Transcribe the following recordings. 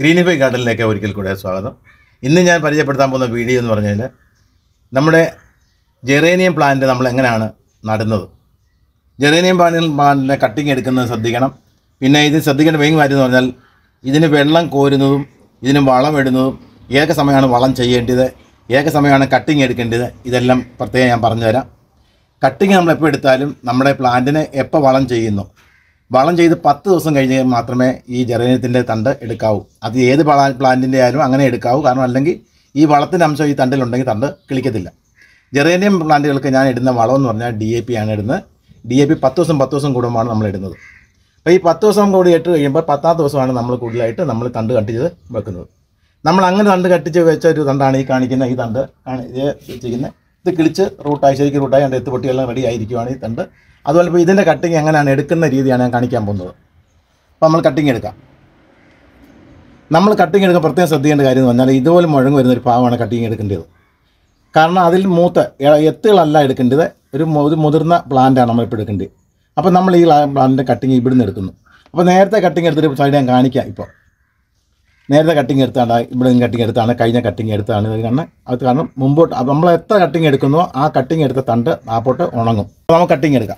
Greenify ഗാർഡനിലേക്ക് ഒരിക്കൽ കൂടെ സ്വാഗതം ഇന്ന് ഞാൻ പരിചയപ്പെടുത്താൻ പോകുന്ന വീഡിയോ എന്ന് പറഞ്ഞാൽ നമ്മുടെ ജെറേനിയം പ്ലാന്റ് നമ്മൾ എങ്ങനെയാണ് നടുന്നത് ജെറേനിയം പ്ലാന്റിൽ പ്ലാന്റിൻ്റെ കട്ടിങ് എടുക്കുന്നത് ശ്രദ്ധിക്കണം പിന്നെ ഇത് ശ്രദ്ധിക്കേണ്ട മെയിൻ കാര്യം എന്ന് പറഞ്ഞാൽ ഇതിന് വെള്ളം കോരുന്നതും ഇതിന് വളം ഇടുന്നതും ഏക സമയമാണ് വളം ചെയ്യേണ്ടത് ഏക സമയമാണ് കട്ടിങ് എടുക്കേണ്ടത് ഇതെല്ലാം പ്രത്യേകം ഞാൻ പറഞ്ഞുതരാം കട്ടിങ് നമ്മൾ എപ്പോൾ എടുത്താലും നമ്മുടെ പ്ലാന്റിനെ എപ്പോൾ വളം ചെയ്യുന്നു വളം ചെയ്ത് പത്ത് ദിവസം കഴിഞ്ഞ് മാത്രമേ ഈ ജെറേനിയത്തിൻ്റെ തണ്ട് എടുക്കാവൂ അത് ഏത് പ്ലാ പ്ലാന്റിൻ്റെ ആയാലും അങ്ങനെ എടുക്കാവൂ കാരണം അല്ലെങ്കിൽ ഈ വളത്തിൻ്റെ അംശം ഈ തണ്ടിലുണ്ടെങ്കിൽ തണ്ട് കിളിക്കത്തില്ല ജെറേനിയം പ്ലാന്റുകൾക്ക് ഞാൻ ഇടുന്ന വളം എന്ന് പറഞ്ഞാൽ ഡി എ പി ആണ് ഇടുന്നത് ഡി എ പി പത്ത് ദിവസം പത്ത് ദിവസം കൂടുമ്പോഴാണ് നമ്മൾ ഇടുന്നത് അപ്പോൾ ഈ പത്ത് ദിവസം കൂടി ഇട്ട് കഴിയുമ്പോൾ പത്താം ദിവസമാണ് നമ്മൾ കൂടുതലായിട്ട് നമ്മൾ തണ്ട് കട്ടിച്ച് വെക്കുന്നത് നമ്മൾ അങ്ങനെ തണ്ട് കട്ടിച്ച് വെച്ച ഒരു തണ്ടാണ് ഈ കാണിക്കുന്ന ഈ തണ്ട് കാണി- ഇത് വെച്ചിരിക്കുന്നത് ഇത് കിളിച്ച് റൂട്ടായി ശരിക്കും റൂട്ടായി അതിൻ്റെ എത്ത് പൊട്ടിയെല്ലാം റെഡി ആയിരിക്കുവാണ് ഈ തണ്ട് അതുപോലെ ഇപ്പോൾ ഇതിൻ്റെ കട്ടിങ് എങ്ങനെയാണ് എടുക്കുന്ന രീതിയാണ് ഞാൻ കാണിക്കാൻ പോകുന്നത് അപ്പോൾ നമ്മൾ കട്ടിങ് എടുക്കാം നമ്മൾ കട്ടിങ് എടുക്കാൻ പ്രത്യേകം ശ്രദ്ധിക്കേണ്ട കാര്യം എന്ന് പറഞ്ഞാൽ ഇതുപോലെ മുഴങ്ങ് വരുന്ന ഒരു ഭാഗമാണ് കട്ടിങ് എടുക്കേണ്ടത് കാരണം അതിൽ മൂത്ത എ- എത്തുകളല്ല എടുക്കേണ്ടത് ഒരു മു- ഒരു മുതിർന്ന പ്ലാന്റാണ് നമ്മളിപ്പോൾ എടുക്കേണ്ടത് അപ്പോൾ നമ്മൾ ഈ പ്ലാന്റിൻ്റെ കട്ടിങ് ഇവിടുന്ന് എടുക്കുന്നു അപ്പോൾ നേരത്തെ കട്ടിങ് എടുത്തിട്ട് സൈഡ് ഞാൻ കാണിക്കാം ഇപ്പോൾ നേരത്തെ കട്ടിങ് എടുത്താണ് ഇവിടെ നിന്ന് കട്ടിങ് എടുത്താണ് കഴിഞ്ഞ കട്ടിങ് എടുത്താണ് ഇത് കാരണം അത് കാരണം മുമ്പോട്ട് അപ്പോൾ നമ്മൾ എത്ര കട്ടിങ് എടുക്കുന്നോ ആ കട്ടിങ് എടുത്ത തണ്ട് ആപ്പോട്ട് ഉണങ്ങും അപ്പോൾ നമുക്ക് കട്ടിങ് എടുക്കാം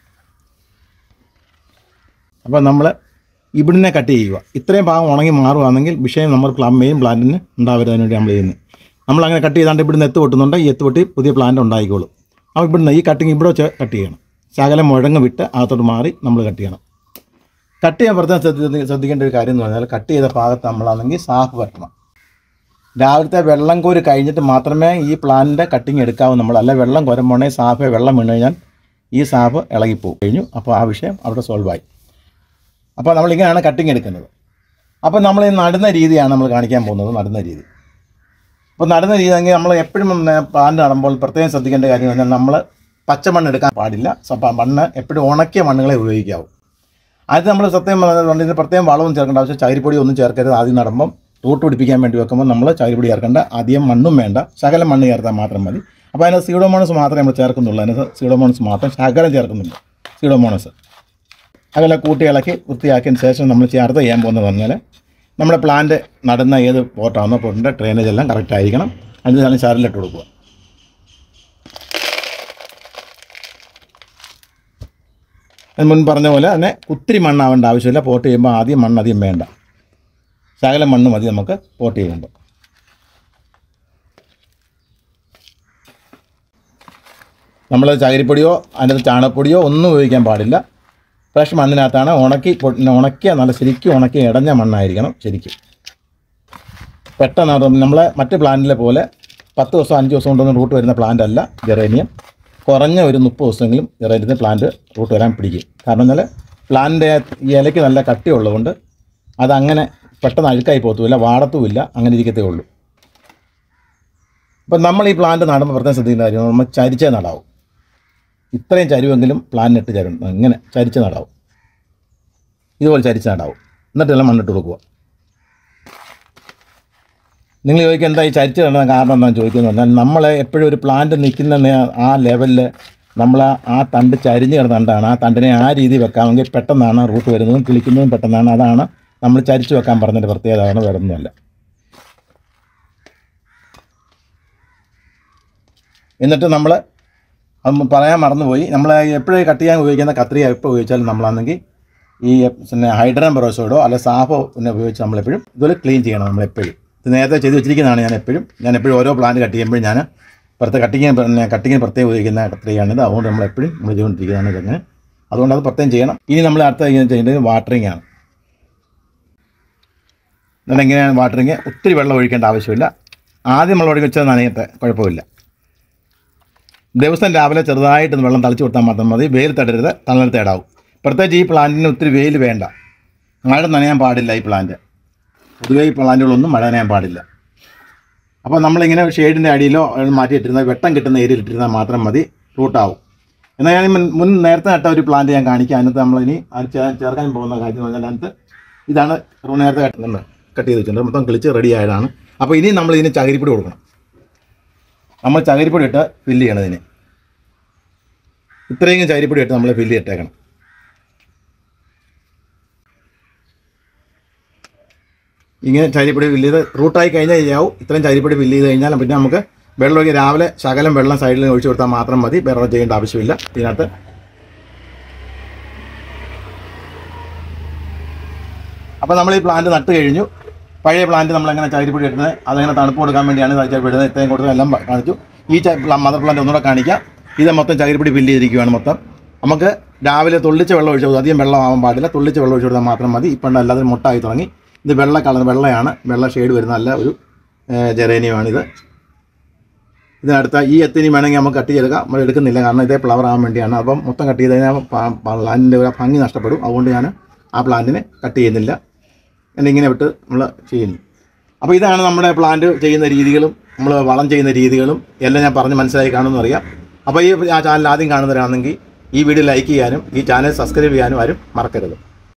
അപ്പോൾ നമ്മൾ ഇവിടുന്ന് കട്ട് ചെയ്യുക ഇത്രയും ഭാഗം ഉണങ്ങി മാറുകയാണെങ്കിൽ വിഷയം നമ്മൾ പ്ലാ- മെയിൻ പ്ലാന്റിന് ഉണ്ടാവരുന്നതിന് വേണ്ടി നമ്മൾ ചെയ്യുന്നത് നമ്മൾ അങ്ങനെ കട്ട് ചെയ്താണ്ട് ഇവിടുന്ന് എത്ത് പൊട്ടുന്നുണ്ട് ഈ എത്ത് പൊട്ടി പുതിയ പ്ലാന്റ് ഉണ്ടായിക്കോളും അപ്പോൾ ഇവിടുന്ന് ഈ കട്ടിങ് ഇവിടെ വെച്ച് കട്ട് ചെയ്യണം ശകലം മുഴങ്ങ് വിട്ട് അകത്തോട്ട് മാറി നമ്മൾ കട്ട് ചെയ്യണം കട്ട് ചെയ്യാൻ പ്രത്യേകം ശ്രദ്ധി- ശ്രദ്ധിക്കേണ്ട ഒരു കാര്യം എന്ന് പറഞ്ഞാൽ കട്ട് ചെയ്ത ഭാഗത്ത് നമ്മളാണെങ്കിൽ സാഫ് പറ്റണം രാവിലത്തെ വെള്ളം കോരി കഴിഞ്ഞിട്ട് മാത്രമേ ഈ പ്ലാന്റിൻ്റെ കട്ടിങ് എടുക്കാവൂ നമ്മൾ അല്ല വെള്ളം കോരുമ്പോണേ സാഫ് വെള്ളം വീണ് കഴിഞ്ഞാൽ ഈ സാഫ് ഇളകിപ്പോവും കഴിഞ്ഞു അപ്പോൾ ആ വിഷയം അവിടെ സോൾവ് ആയി അപ്പോൾ നമ്മളിങ്ങനെയാണ് കട്ടിങ് എടുക്കുന്നത് അപ്പോൾ നമ്മൾ ഈ നടുന്ന രീതിയാണ് നമ്മൾ കാണിക്കാൻ പോകുന്നത് നടുന്ന രീതി അപ്പോൾ നടുന്ന രീതി എങ്കിൽ നമ്മൾ എപ്പോഴും പ്ലാന്റ് നടുമ്പോൾ പ്രത്യേകം ശ്രദ്ധിക്കേണ്ട കാര്യം എന്ന് പറഞ്ഞാൽ നമ്മൾ പച്ചമണ്ണ് എടുക്കാൻ പാടില്ല സോ പ- മണ്ണ് എപ്പോഴും ഉണക്കിയ മണ്ണുകളെ ഉപയോഗിക്കാവൂ അത് നമ്മൾ സത്യം പറഞ്ഞാൽ ഇതിന് പ്രത്യേകം വളവും ചേർക്കേണ്ട ആവശ്യം ചകിരിപ്പൊടി ഒന്നും ചേർക്കരുത് ആദ്യം നടുമ്പം റൂട്ട് പിടിപ്പിക്കാൻ വേണ്ടി വെക്കുമ്പോൾ നമ്മൾ ചകിരിപ്പൊടി ചേർക്കേണ്ട അധികം മണ്ണും വേണ്ട ശകലം മണ്ണ് ചേർത്താൽ മാത്രം മതി അപ്പോൾ അതിനകത്ത് സീഡോമോണസ് മാത്രമേ നമ്മൾ ചേർക്കുന്നുള്ളൂ അതിനകത്ത് സീഡോമോണസ് മാത്രം ശകലം ചേർക്കുന്നുണ്ട് സീഡോമോണസ് അതെല്ലാം കൂട്ടി ഇളക്കി വൃത്തിയാക്കിയതിന് ശേഷം നമ്മൾ ചേർത്ത് ചെയ്യാൻ പോകുന്നത് പറഞ്ഞാൽ നമ്മുടെ പ്ലാന്റ് നടുന്ന ഏത് പോട്ടാണോ പോട്ടിൻ്റെ ഡ്രെയിനേജ് എല്ലാം കറക്റ്റ് ആയിരിക്കണം അതിന് ശേഷം ചാരലിട്ട് കൊടുക്കുക ഞാൻ മുൻ പറഞ്ഞ പോലെ തന്നെ ഒത്തിരി മണ്ണാവേണ്ട ആവശ്യമില്ല പോട്ട് ചെയ്യുമ്പോൾ ആദ്യം മണ്ണ് അധികം വേണ്ട ശകലം മണ്ണ് മതി നമുക്ക് പോട്ട് ചെയ്യുമ്പോൾ നമ്മൾ ചകിരിപ്പൊടിയോ അതിനകത്ത് ചാണകപ്പൊടിയോ ഒന്നും ഉപയോഗിക്കാൻ പാടില്ല ഫ്രഷ് മണ്ണിനകത്താണ് ഉണക്കി പൊ- ഉണക്കിയ നല്ല ശരിക്കും ഉണക്കി ഇടഞ്ഞ മണ്ണായിരിക്കണം ശരിക്കും പെട്ടെന്ന് അത് നമ്മളെ മറ്റ് പ്ലാന്റിലെ പോലെ പത്ത് ദിവസം അഞ്ച് ദിവസം കൊണ്ടൊന്നും റൂട്ട് വരുന്ന പ്ലാന്റ് അല്ല ജെറേനിയം കുറഞ്ഞ ഒരു മുപ്പത് ദിവസമെങ്കിലും ജെറേനിയത്തിന് പ്ലാന്റ് റൂട്ട് വരാൻ പിടിക്കും കാരണം എന്നാൽ പ്ലാന്റിൻ്റെ ഈ ഇലയ്ക്ക് നല്ല കട്ടിയുള്ളതുകൊണ്ട് അതങ്ങനെ പെട്ടെന്ന് അഴുക്കായി പോകത്തുമില്ല വാടത്തുമില്ല അങ്ങനെ ഇരിക്കത്തേ ഉള്ളൂ അപ്പം നമ്മൾ ഈ പ്ലാന്റ് നടുമ്പോൾ പ്രത്യേകം ശ്രദ്ധിക്കേണ്ട കാര്യം നമ്മൾ ചരിച്ചേ നടാവും ഇത്രയും ചരിവെങ്കിലും പ്ലാനിട്ട് ചരും ഇങ്ങനെ ചരിച്ച് നടാവും ഇതുപോലെ ചരിച്ച് നടാവും എന്നിട്ടെല്ലാം മണ്ണിട്ട് കൊടുക്കുക നിങ്ങൾ ചോദിക്കുക എന്താ ഈ ചരിച്ച് നടന്ന കാരണം എന്താണെന്ന് ചോദിക്കുന്നത് പറഞ്ഞാൽ നമ്മൾ എപ്പോഴും ഒരു പ്ലാന്റ് നിൽക്കുന്ന നേ- ആ ലെവലിൽ നമ്മൾ ആ- ആ തണ്ട് ചരിഞ്ഞ് കിടന്ന തണ്ടാണ് ആ തണ്ടിനെ ആ രീതി വെക്കാമെങ്കിൽ പെട്ടെന്നാണ് റൂട്ട് വരുന്നതും കിളിക്കുന്നതും പെട്ടെന്നാണ് അതാണ് നമ്മൾ ചരിച്ച് വെക്കാൻ പറഞ്ഞതിൻ്റെ പ്രത്യേകതയാണ് വേറെ ഒന്നുമല്ല എന്നിട്ട് നമ്മൾ അത് പറയാൻ മറന്നുപോയി നമ്മൾ എപ്പോഴും കട്ട് ചെയ്യാൻ ഉപയോഗിക്കുന്ന കത്രിക എപ്പോൾ ഉപയോഗിച്ചാലും നമ്മളാണെങ്കിൽ ഈ പിന്നെ ഹൈഡ്രൻ പെറോസോഡോ അല്ലെ സാഫോ പിന്നെ ഉപയോഗിച്ച് നമ്മളെപ്പോഴും ഇതുപോലെ ക്ലീൻ ചെയ്യണം നമ്മളെപ്പോഴും ഇത് നേരത്തെ ചെയ്ത് വെച്ചിരിക്കുന്നതാണ് ഞാൻ എപ്പോഴും ഞാൻ എപ്പോഴും ഓരോ പ്ലാന്റ് കട്ട് ചെയ്യുമ്പോഴും ഞാൻ പ്രത്യേക കട്ടിങ്ങിന് പിന്നെ കട്ടിങ്ങിന് പ്രത്യേകം ഉപയോഗിക്കുന്ന കത്രികയാണിത് അതുകൊണ്ട് നമ്മൾ എപ്പോഴും നമ്മൾ ചെയ്തുകൊണ്ടിരിക്കുന്നതാണ് ഇതങ്ങനെ അതുകൊണ്ട് അത് പ്രത്യേകം ചെയ്യണം ഇനി നമ്മൾ അടുത്ത ചെയ്യേണ്ടത് വാട്ടറിങ് ആണ് എന്നിട്ട് എങ്ങനെയാണ് വാട്ടറിങ് ഒത്തിരി വെള്ളം ഒഴിക്കേണ്ട ആവശ്യമില്ല ആദ്യം നമ്മൾ ഒഴിച്ച് വെച്ചാൽ നനയത്തെ കുഴപ്പമില്ല ദിവസം രാവിലെ ചെറുതായിട്ട് ഒന്ന് വെള്ളം തളിച്ച് കൊടുത്താൽ മാത്രം മതി വെയിൽ തടരുത് തണൽ തേടാവും പ്രത്യേകിച്ച് ഈ പ്ലാന്റിന് ഒത്തിരി വെയിൽ വേണ്ട മഴ നനയാൻ പാടില്ല ഈ പ്ലാന്റ് പൊതുവേ ഈ പ്ലാന്റുകളൊന്നും മഴ നനയാൻ പാടില്ല അപ്പോൾ നമ്മളിങ്ങനെ ഷെയ്ഡിൻ്റെ അടിയിലോ മാറ്റിയിട്ടിരുന്ന വെട്ടം കിട്ടുന്ന ഏരിയയിൽ ഇട്ടിരുന്നാൽ മാത്രം മതി റൂട്ടാവും എന്നാൽ ഞാൻ മുൻ മുൻ നേരത്തെ നട്ട ഒരു പ്ലാന്റ് ഞാൻ കാണിക്കാം അതിനകത്ത് നമ്മളിനി അത് ചേ- ചേർക്കാൻ പോകുന്ന കാര്യം എന്ന് പറഞ്ഞാൽ അതിനകത്ത് ഇതാണ് റൂ- നേരത്തെ കട്ട് കട്ട് ചെയ്ത് വെച്ചിട്ടുണ്ട് മൊത്തം കിളിച്ച് റെഡി ആയതാണ് അപ്പോൾ ഇനി നമ്മൾ ഇതിന് ചകിരിപ്പൊടി കൊടുക്കണം നമ്മൾ ചകിരിപ്പൊടി ഇട്ട് ഫില്ല് ചെയ്യണം ഇതിന് ഇത്രയും ചകിരിപ്പൊടി ഇട്ട് നമ്മൾ ഫില്ല് ചെയ്തിട്ടേക്കണം ഇങ്ങനെ ചരിപ്പൊടി ഫില്ല് ചെയ്ത് റൂട്ടായി കഴിഞ്ഞാൽ ചെയ്യാവും ഇത്രയും ചരിപ്പൊടി ഫില്ല് ചെയ്ത് കഴിഞ്ഞാൽ പിന്നെ നമുക്ക് വെള്ളം ഒഴിച്ച് രാവിലെ ശകലം വെള്ളം സൈഡിൽ ഒഴിച്ചു കൊടുത്താൽ മാത്രം മതി വേറെ ചെയ്യേണ്ട ആവശ്യമില്ല ഇതിനകത്ത് അപ്പോൾ നമ്മൾ ഈ പ്ലാന്റ് നട്ട് കഴിഞ്ഞു പഴയ പ്ലാന്റ് നമ്മൾ എങ്ങനെ ചകിരിപ്പൊടി ഇടുന്നത് അതങ്ങനെ തണുപ്പ് കൊടുക്കാൻ വേണ്ടിയാണ് ചകിരിപ്പൊടി ഇടുന്നത് ഇത്രയും കൊടുത്ത് എല്ലാം പ- കാണിച്ചു ഈ ച- പ്ല- മദർ പ്ലാന്റ് ഒന്നുകൂടെ കാണിക്കാം ഇത് മൊത്തം ചകിരിപ്പൊടി ഫില്ല് ചെയ്തിരിക്കുകയാണ് മൊത്തം നമുക്ക് രാവിലെ തുള്ളിച്ച വെള്ളം ഒഴിച്ചു കൊടുത്തു അധികം വെള്ളം ആവാൻ പാടില്ല തുള്ളിച്ച വെള്ളം ഒഴിച്ചു കൊടുത്താൽ മാത്രം മതി ഇപ്പം എല്ലാത്തിനും മുട്ടായി തുടങ്ങി ഇത് വെള്ള കളർ വെള്ളയാണ് വെള്ള ഷെയ്ഡ് വരുന്ന നല്ല ഒരു ജെറേനിയമാണിത് ഇതിനടുത്ത ഈ എത്തിനി വേണമെങ്കിൽ നമുക്ക് കട്ട് ചെയ്തെടുക്കാം നമ്മൾ എടുക്കുന്നില്ല കാരണം ഇതേ ഫ്ലവർ ആവാൻ വേണ്ടിയാണ് അപ്പം മൊത്തം കട്ട് ചെയ്ത് കഴിഞ്ഞാൽ പ്ലാന്റിൻ്റെ ഒരു ഭംഗി നഷ്ടപ്പെടും അതുകൊണ്ട് ഞാൻ ആ പ്ലാന്റിനെ കട്ട് ചെയ്യുന്നില്ല എന്നെ ഇങ്ങനെ വിട്ട് നമ്മൾ ചെയ്യുന്നു അപ്പോൾ ഇതാണ് നമ്മുടെ പ്ലാന്റ് ചെയ്യുന്ന രീതികളും നമ്മൾ വളം ചെയ്യുന്ന രീതികളും എല്ലാം ഞാൻ പറഞ്ഞ് മനസ്സിലായി കാണുമെന്ന് അറിയാം അപ്പോൾ ഈ ആ ചാനൽ ആദ്യം കാണുന്നവരാണെങ്കിൽ ഈ വീഡിയോ ലൈക്ക് ചെയ്യാനും ഈ ചാനൽ സബ്സ്ക്രൈബ് ചെയ്യാനും ആരും മറക്കരുത്